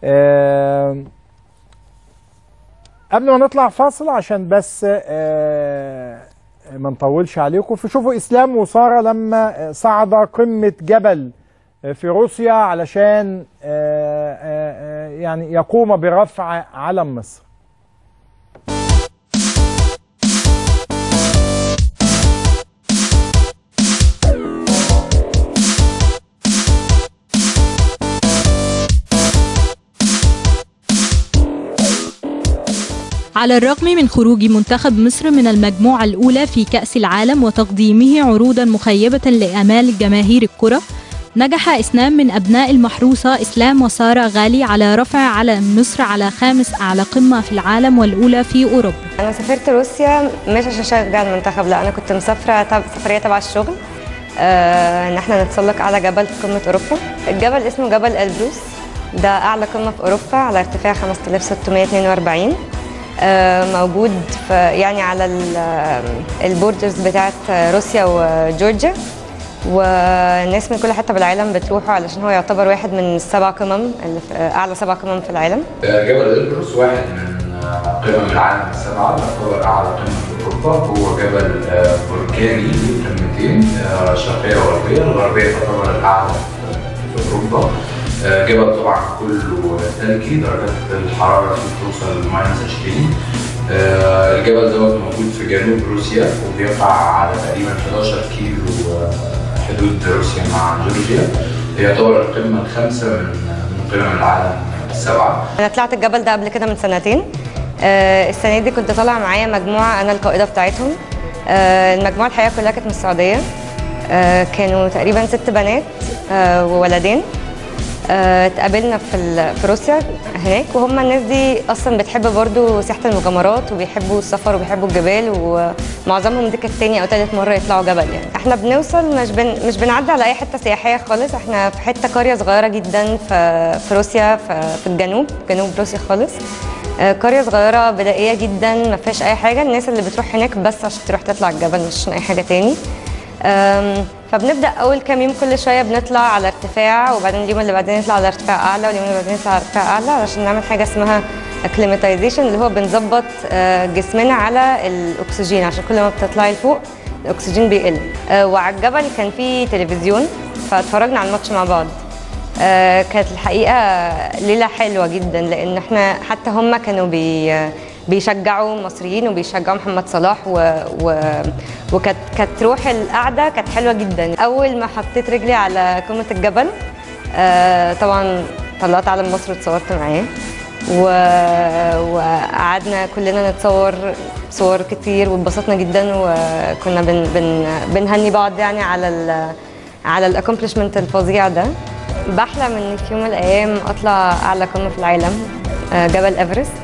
آه، قبل ما نطلع فاصل عشان بس آه، ما نطولش عليكم فشوفوا اسلام وساره لما صعد قمه جبل في روسيا علشان آه، آه، آه، يعني يقوم برفع علم مصر على الرغم من خروج منتخب مصر من المجموعة الأولى في كأس العالم وتقديمه عروضا مخيبة لآمال جماهير الكرة نجح اثنان من أبناء المحروسة إسلام وسارة غالي على رفع علم مصر على خامس أعلى قمة في العالم والأولى في أوروبا انا سافرت روسيا مش عشان اشجع المنتخب لا انا كنت مسافره تب... سفريه تبع الشغل آه ان احنا نتسلق اعلى جبل في قمه اوروبا الجبل اسمه جبل البروس ده اعلى قمه في اوروبا على ارتفاع 5642 آه موجود في يعني على البوردرز بتاعت روسيا وجورجيا والناس من كل حته بالعالم بتروحوا علشان هو يعتبر واحد من السبع قمم اللي في اعلى سبع قمم في العالم جبل البروس واحد من قمم العالم السبعة يعتبر أعلى قمة في أوروبا هو جبل آه، بركاني له قمتين آه، شرقية وغربية الغربية تعتبر الأعلى في أوروبا آه، جبل طبعا كله ثلجي درجات الحرارة فيه بتوصل لماينس 20 آه، الجبل دوت موجود في جنوب روسيا وبيقع على تقريبا 11 كيلو آه، حدود روسيا مع جورجيا يعتبر القمة الخامسة من من قمم العالم السبعة انا طلعت الجبل ده قبل كده من سنتين آه، السنه دي كنت طالعه معايا مجموعه انا القائده بتاعتهم آه، المجموعه الحقيقه كلها كانت من السعوديه آه، كانوا تقريبا ست بنات آه، وولدين آه، اتقابلنا في ال- في روسيا هناك وهم الناس دي اصلا بتحب برضو سياحه المغامرات وبيحبوا السفر وبيحبوا الجبال ومعظمهم دي كانت تاني او تالت مره يطلعوا جبل يعني احنا بنوصل مش بن مش بنعدي على اي حته سياحيه خالص احنا في حته قريه صغيره جدا في في روسيا في, في الجنوب جنوب روسيا خالص آه، قريه صغيره بدائيه جدا ما فيهاش اي حاجه الناس اللي بتروح هناك بس عشان تروح تطلع الجبل مش عشان اي حاجه تاني أم، فبنبدا اول كام يوم كل شويه بنطلع على ارتفاع وبعدين اليوم اللي بعدين نطلع على ارتفاع اعلى واليوم اللي بعدين نطلع على ارتفاع اعلى علشان نعمل حاجه اسمها اكليماتيزيشن اللي هو بنظبط آه، جسمنا على الاكسجين عشان كل ما بتطلعي لفوق الاكسجين بيقل آه، وعلى الجبل كان في تلفزيون فاتفرجنا على الماتش مع بعض آه، كانت الحقيقه ليله حلوه جدا لان احنا حتى هم كانوا بي بيشجعوا مصريين وبيشجعوا محمد صلاح و... و... وكانت كانت روح القعده كانت حلوه جدا اول ما حطيت رجلي على قمه الجبل آه، طبعا طلعت علم مصر واتصورت معاه و... وقعدنا كلنا نتصور صور كتير واتبسطنا جدا وكنا بن... بن... بنهني بعض يعني على ال... على الاكومبلشمنت الفظيع ده بحلم ان في يوم من الايام اطلع اعلى قمه في العالم آه، جبل ايفرست